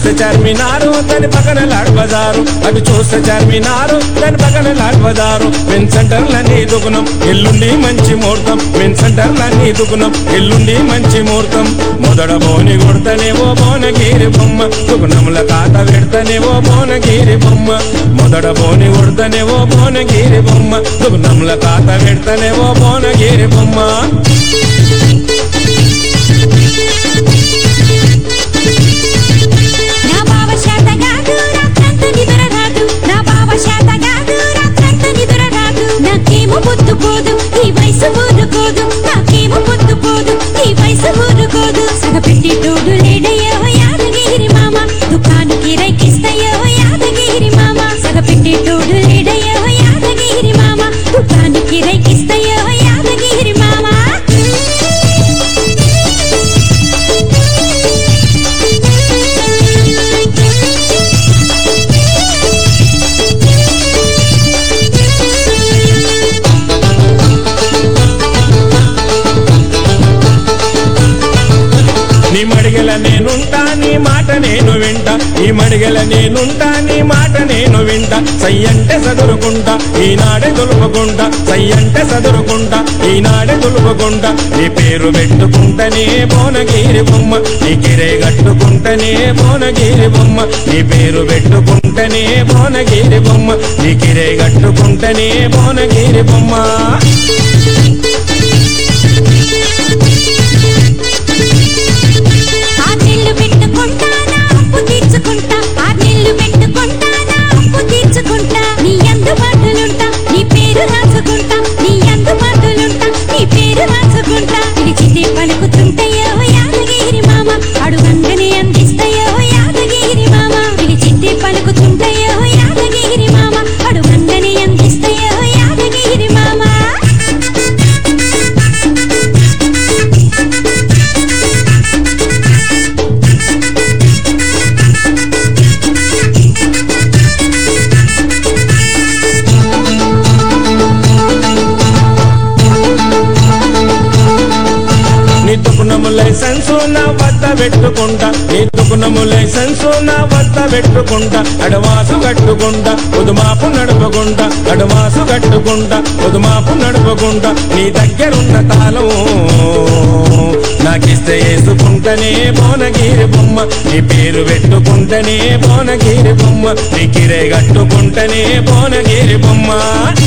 చూస్తే చార్మినారు దాని పక్కన లాడ్ బజారు అటు చూస్తే చార్మినారు దాని పక్కన లాడ్ బజారు విన్ సెంటర్లన్నీ దుకుణం ఎల్లుండి మంచి ముహూర్తం విన్ సెంటర్లన్నీ దుకుణం ఎల్లుండి మంచి ముహూర్తం మొదట బోని కొడతనేవో బోనగిరి బొమ్మ దుకుణముల కాత పెడతనేవో బోనగిరి బొమ్మ మొదట బోని కొడతనేవో బోనగిరి బొమ్మ దుకుణముల కాత పెడతనేవో బోనగిరి బొమ్మ నా బావ శాతగాడు రాత్రంతా నిద్ర రాదు నా బావ శాతగాడు రాత్రంతా నిద్ర రాదు నాకేమో పొద్దు పోదు ఈ వయసు ఊరుకోదు నాకేమో పొద్దు పోదు ఈ వయసు ఊరుకోదు సగపెట్టి తోడు లేడయ్యో యాదగిరి మామ దుకాణానికి రైకిస్తయ్యో యాదగిరి మామ సగపెట్టి తోడు లేడయ్యో యాదగిరి మామ దుకాణానికి రైకిస్తయ్యో యాదగిరి మామ నీ మడిగల నేనుంటా నీ మాట నేను వింటా ఈ మడిగల నేనుంటా నీ మాట నేను వింటా సై అంటే చదురుకుంటా ఈనాడే దులుపుకుంటా సై అంటే చదురుకుంటా ఈనాడే దులుపుకుంటా నీ పేరు పెట్టుకుంటనే బోనగిరి బొమ్మ నీ కిరే కట్టుకుంటనే బోనగిరి బొమ్మ నీ పేరు పెట్టుకుంటనే బోనగిరి బొమ్మ నీ కిరే కట్టుకుంటనే బోనగిరి బొమ్మ ఆర్నెల్లు పెట్టుకుంటానా అప్పు తీర్చుకుంటా ఆర్నెల్లు పెట్టుకుంటానా అప్పు తీర్చుకుంటా నీ అందుబాటులుంటా నీ పేరు రాసుకుంటా నీ అందుబాటులుంటా నీ పేరు రాసుకుంటా పిలిచితే పలుకుతుంటాయో యాదగిరి మామ అడుగంగనే అందిస్తాయో యాదగిరి మామ పిలిచితే పలుకుతుంటాయో యాదగిరి మామ అడుగంగనే అందిస్తాయో యాదగిరి మామ నీ దుకుణము లైసెన్సు నా వద్ద పెట్టుకుంటా నీ దుకుణము లైసెన్సు నా వద్ద పెట్టుకుంటా అడవాసు కట్టుకుంటా ఉదుమాపు నడుపుకుంటా అడవాసు కట్టుకుంటా ఉదుమాపు నడుపుకుంటా నీ దగ్గరున్న తాళం నాకిస్తే వేసుకుంటనే బోనగిరి బొమ్మ నీ పేరు పెట్టుకుంటనే బోనగిరి బొమ్మ నీ కిరే కట్టుకుంటనే బోనగిరి బొమ్మ